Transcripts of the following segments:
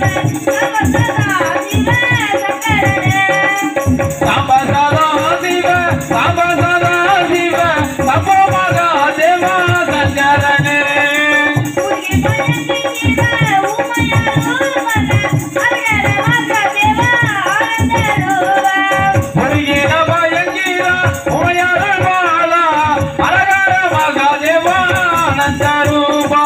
சாம்பசதா சிவ சாம்பசதா சிவ சம்பமாக தேவா சங்கரனே முருகின பயங்கீர உமையார மாலா அரகர மகாதேவா ஆனந்த ரூபா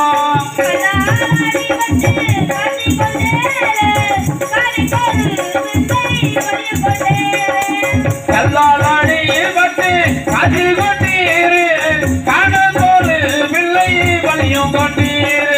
கல்லாடி பட்டு காட்சி கொண்டீரு காணத்தோடு பிள்ளை வலியும் கொண்டீரு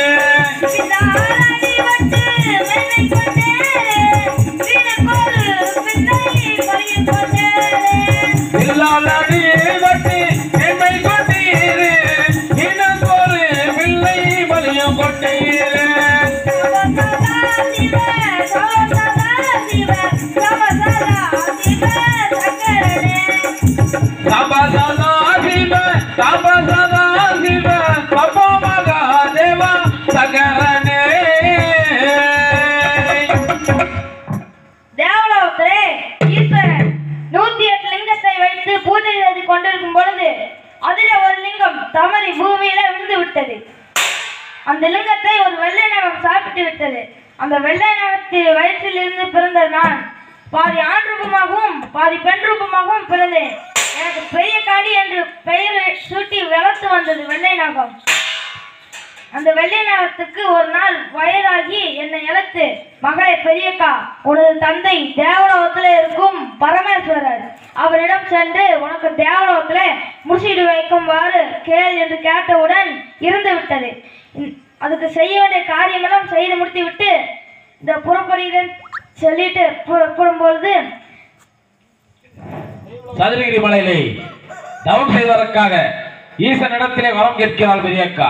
இல்லாடி பட்டு என்னை கொண்டீரு இன்னொரு பிள்ளை வலியும் கொண்டீரு சாம்பசதா சிவ சாம்பசதா சிவ பப்போ மகாதேவா சங்கரனே தேவலோகத்திலே ஈஸ்வரன் நூத்தி எட்டு லிங்கத்தை வைத்து பூஜை செய்து கொண்டிருக்கும் பொழுது அதிலே ஒரு லிங்கம் தவறி பூமியில விழுந்து விட்டது அந்த லிங்கத்தை ஒரு வெள்ளை நகம் சாப்பிட்டு விட்டது அந்த வெள்ளை நகத்து வயிற்றில் இருந்து பிறந்த நான் பாதி ஆண் ரூபமாகவும் பாதி பெண் ரூபமாகவும் பிறந்தேன் எனக்கு பெரிய காளி என்று பெயர் சூட்டி வளர்த்து வந்தது வெள்ளை நாகம் அந்த வெள்ளை நாகத்துக்கு ஒரு நாள் வயதாகி என்னை இழத்து மகளே பெரியக்கா உனது தந்தை தேவலோகத்தில் இருக்கும் பரமேஸ்வரர் அவரிடம் சென்று உனக்கு தேவலோகத்துல முடிச்சிட்டு வைக்குமாறு கேள் என்று கேட்டவுடன் இருந்து விட்டது இந்- அதுக்கு செய்ய வேண்டிய காரியமெல்லாம் செய்து முடித்து விட்டு இந்த புறப்படுகிறேன் சொல்லிட்டு புறப்படும் பொழுது சதுரகிரி மலையிலே தவம் செய்வதற்காக ஈசனிடத்திலே வரம் கேட்கிறாள் பெரியக்கா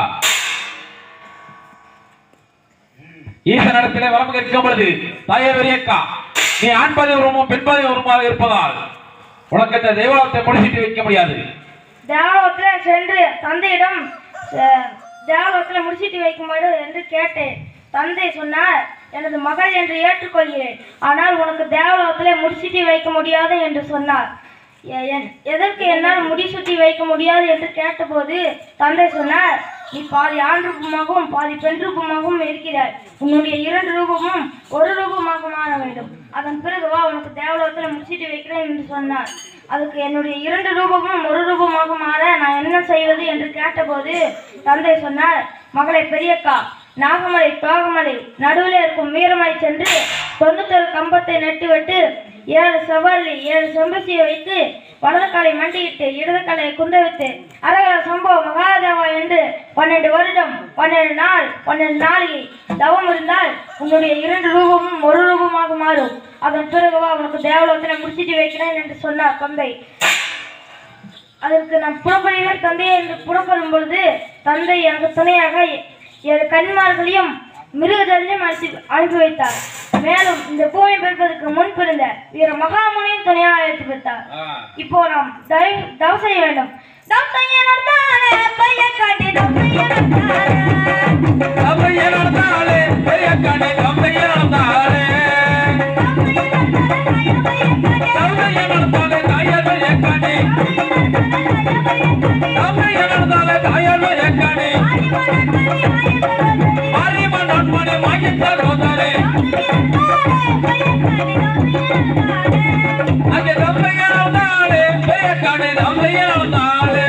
ஈசனிடத்திலே வரம் கேட்கும் பொழுது தாயே பெரியக்கா நீ ஆண்பதி உருவமும் பெண்பதி உருவமாக இருப்பதால் உனக்கு இந்த தேவாலயத்தை முடிச்சிட்டு வைக்க முடியாது தேவலோகத்தில் சென்று தந்தையிடம் அஹ், தேவலோகத்தில் முடிச்சிட்டு வைக்குமாறு என்று கேட்டேன் தந்தை சொன்னார் எனது மகள் என்று ஏற்றுக்கொள்கிறேன் ஆனால் உனக்கு தேவலோகத்திலே முடிச்சிட்டு வைக்க முடியாது என்று சொன்னார் எ- என்- எதற்கு என்னால் முடிசூட்டி வைக்க முடியாது என்று கேட்டபோது தந்தை சொன்னார் நீ பாதி ஆண் ரூபமாகவும் பாதி பெண் ரூபமாகவும் இருக்கிறாய் உன்னுடைய இரண்டு ரூபமும் ஒரு ரூபமாக மாற வேண்டும் அதன் பிறகு வா உனக்கு தேவலோகத்தில் முடிச்சிட்டு வைக்கிறேன் என்று சொன்னார் அதுக்கு என்னுடைய இரண்டு ரூபமும் ஒரு ரூபமாக மாற நான் என்ன செய்வது என்று கேட்டபோது தந்தை சொன்னார் மகளை பெரியக்கா நாகமலை தோகமலை நடுவில் இருக்கும் வீரமலை சென்று தொண்ணூத்தொரு கம்பத்தை நட்டுவிட்டு ஏழு செவ்வல்லி ஏழு செம்பசியை வைத்து வலது காலை மண்டியிட்டு இடது காலை குந்தவித்து அரகர சம்பவ மகாதேவா என்று பன்னெண்டு வருடம் பன்னெண்டு நாள் பன்னெண்டு நாளிகை தவம் இருந்தால் உன்னுடைய இரண்டு ரூபமும் ஒரு ரூபமாக மாறும் அதன் பிறகு வா உனக்கு தேவலோகத்தில் முடிச்சிட்டு வைக்கிறேன் என்று சொன்னார் தந்தை அதற்கு நான் புறப்படுகிறேன் தந்தையை என்று புறப்படும் பொழுது தந்தை எனக்கு துணையாக ஏழு கன்மார்களையும் மிருகஜாதியும் அனுப்பி அனுப்பி வைத்தார் மேலும் இந்த பூமி பிறப்பதற்கு முன் பிறந்த வீர மகாமுனியும் துணையாக அழைத்து வைத்தார் இப்போ நாம் தயவு தவம் செய்ய வேண்டும் தவம் செய்ய நடந்தாலே பையன் காட்டி தவம் செய்ய நடந்தாலே தந்தையே நடந்தாளே பெரியக்கானே தந்தையே நடந்தாளே தந்தையே நடந்தாளே தாயார் பெரியக்கானே தந்தையே நடந்தாளே தாயார் பெரியக்கானே மாரியம்மன் நன்மணி மாகித்தார் ரோதாரே அங்கே தந்தையே நடந்தாளே பெரியக்கானே தந்தையே நடந்தாளே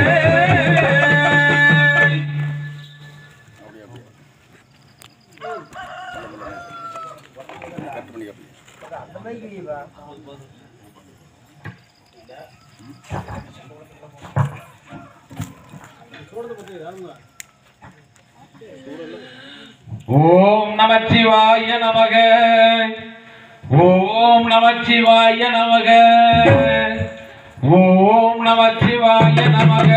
ஓம் நமச்சிவாய நமக ஓம் நமச்சிவாய நமக ஓம் நமச்சிவாய நமக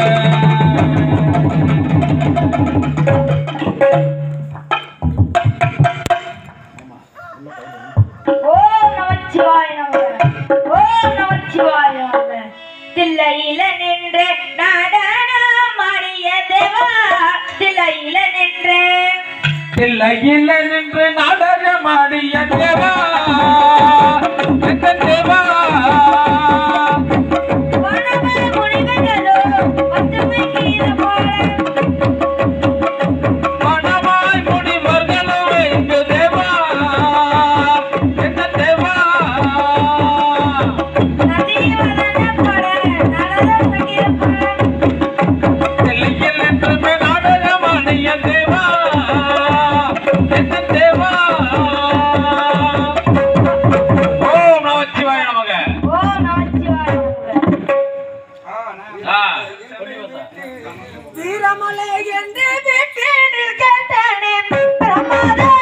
ஓம் நமச்சிவாய நமக ஓம் நமச்சிவாய நமக தில்லையில நின்று நாடானம் ஆடிய தேவா தில்லையில நின்று தில்லையில் நின்று நாடகம் நாடகமாடிய தேவா எந்த தேவா வனமே முனிவர்களோ பசுமை கீர போல மனமாய் முனிவர்களும் எங்கு தேவா எந்த தேவா நதி வளர போல நலத கீர போல தெல்லையில் என்றுமே நாடகமாடிய தேவா எந்த தேவா ஓம் நமச்சிவாய நமக ஓ நமச்சிவாய ஆ வீரமலை என்று வீட்டினில் கேட்டனே பிரமாதே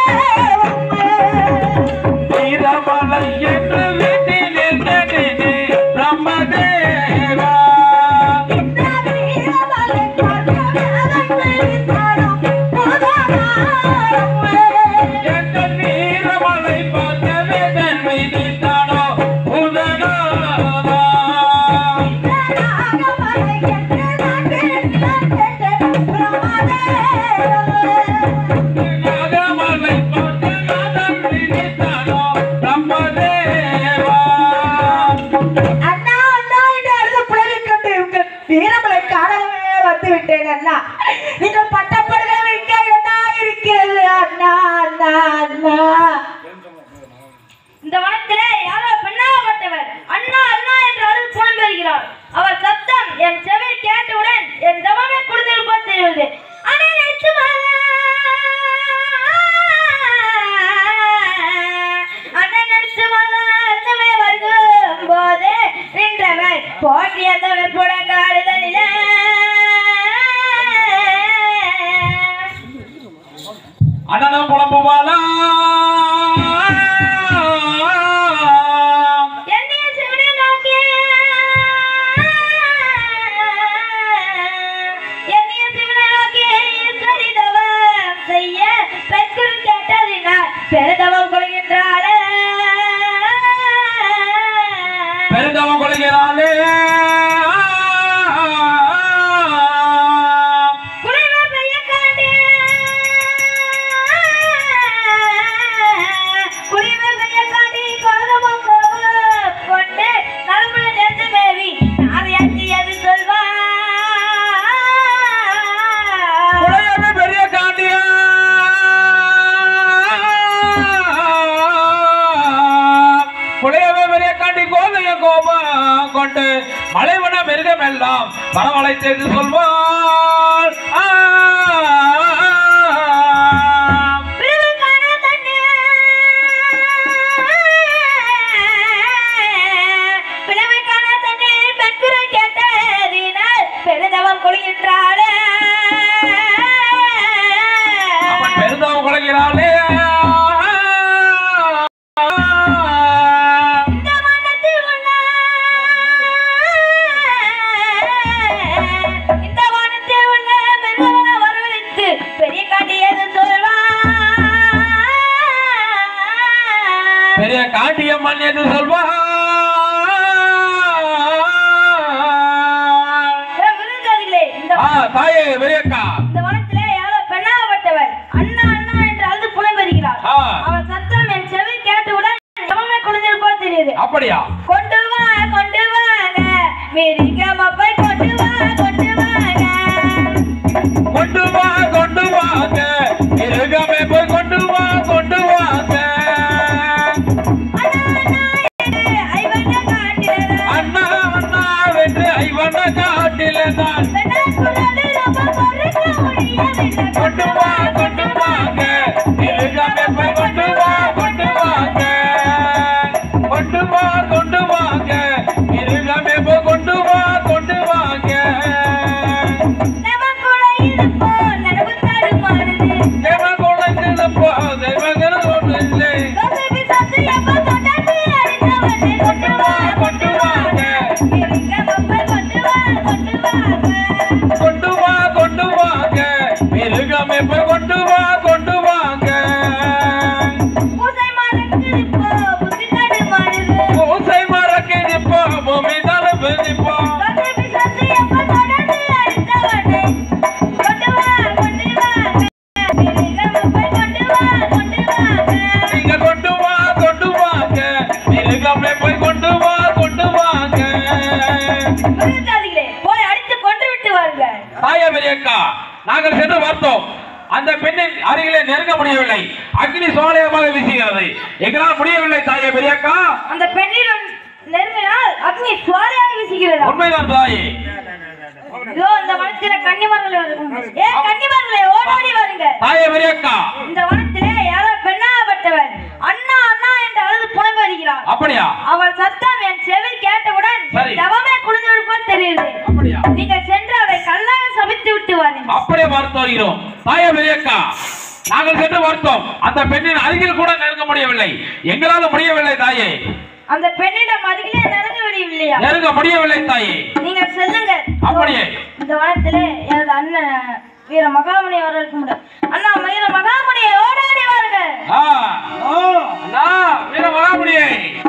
வீரமலை என்று வீட்டில் கேட்டேனே பிரம்மதேவா வீரமலை பார்க்கவே அதன் விழித்தாடும் புதனாரமே. எங்கள் வீரமலை பார்த்தவே தன் விதித்தானோ உதனாவா நாகமலை என்று நான் வீட்டில் கேட்டேன் பிரமாதே நாகமலை பார்த்தவே தன் விதித்தானோ பிரம்மதேவா அண்ணா அண்ணா என்று அழுது புலவிக் கொண்டு உங்கள் வீரமலை காணவே வந்து விட்டேன் அண்ணா நீங்கள் பட்டப்படுகிற வைக்க என்ன இருக்கிறது அண்ணா அண்ணா அண்ணா இந்த வனத்திலே யாரோ பெண்ணாகப்பட்டவர் அண்ணா அண்ணா என்று அழுது புலம்பெறுகிறார் அவர் சத்தம் என் செவி கேட்டவுடன் என் தவமே குளிர்ந்திருப்போம் தெரிவது அண்ணே நிச்சயமாக அண்ணன் நிச்சயமாக அண்ணமே வருகும் போது நின்றவர் போற்றிய தமிழ் காடுதலிலே அண்ணனும் புலம்புவாளா என்னைய சிவனை நோக்கி என்னைய சிவனை நோக்கி சரிதவம் செய்ய பெற்குரு கேட்டதினால் பெருதவம் கொள்கின்றாளே பெருந்தவம் கொள்கிறாளே குறைவ பெய்ய காண்டே குறைவ பெய்ய காண்டி கோலமும் கோபம் கொண்டு நலமுள்ள நெஞ்சு மேவி நாரையாச்சி அது சொல்வா உலகமே பெரிய காண்டியா உலகமே பெரிய காண்டி கோதைய கோபம் கொண்டு மலைவன மிருகம் எல்லாம் பரவலை செய்து சொல்வாள் ஆ. பிரிவுக்கான தண்ணே பிளவுக்கான தண்ணே பெண்குறை கேட்டதினால் பெருதவம் கொள்கின்றாளே அவன் பெருந்தவம் கொள்கிறாளே இந்த வானத்தில் உள்ள இந்த வானத்தில் உள்ள மெருகவன வரவழைத்து பெரிய காட்டியது சொல்வா பெரிய காட்டியம்மன் என்று சொல்வாள் விருந்தாளிகளே இந்த ஆ தாயே பெரியக்கா இந்த வனத்திலே யாரோ பெண்ணாகப்பட்டவர் அண்ணா அண்ணா என்று அழுது புலம்பெறுகிறார் ஆ. அவர் சத்தம் என் செவி கேட்டவுடன் எவமே குளிர்ந்திருப்போ தெரியுது அப்படியா கொண்டு வா கொண்டு வாங்க மிருகமப்பை கொண்டு வா கொண்டு வாங்க கொண்டு வா கொண்டு வாங்க மிருகமே போய் கொண்டு வா கொண்டு வாங்க ஐவண்ண காட்டில அண்ணா அண்ணா வென்று ஐவண்ண காட்டில தான் கொண்டு வா கொண்டு வாங்க மிருகமே போய் கொண்டு வா கொண்டு வாங்க கொண்டு வா கொண்டு வாங்க மிருகமே போய் கொண்டு வா கொண்டு வாங்க நமக்குள்ள இருப்போம் அருகிலே நெருங்க முடியவில்லை அக்னி சோலையமாக வீசுகிறது எங்களால் முடியவில்லை தாயே பெரியக்கா அந்த பெண்ணிடம் நெருங்கினால் அக்னி சுவாரியாக வீசுகிறதா உண்மைதான் தாயே இதோ இந்த வனத்தில கன்னிமரங்கள் வரும் ஏ கன்னிமரங்களே ஓடோடி வாருங்க தாயே பெரியக்கா இந்த வனத்திலே யாரோ பெண்ணாகப்பட்டவர் அண்ணா அண்ணா என்று அழுது புலம்பி வருகிறார் அப்படியா அவள் சத்தம் என் செவில் கேட்டவுடன் சரி. தவமே குளிந்து போல் தெரியுது அப்படியா நீங்க சென்று அவரை கல்லாக சபித்து விட்டு வாருங்க அப்படியே மறுத்து வருகிறோம் தாயே பெரியக்கா நாங்கள் சென்று பார்த்தோம் அந்த பெண்ணின் அருகில் கூட நெருங்க முடியவில்லை எங்களால் முடியவில்லை தாயே அந்த பெண்ணிடம் அருகிலே நெருங்க விடவில்லையா நெருங்க முடியவில்லை தாயே நீங்க செல்லுங்க அப்படியே. இந்த வனத்திலே எனது அண்ணன் வீர மகாமுனி வர இருக்க முடியும் அண்ணா வீர மகாமுனியை ஓடாடி வாருங்க ஆ, அண்ணா வீர மகாமுனியை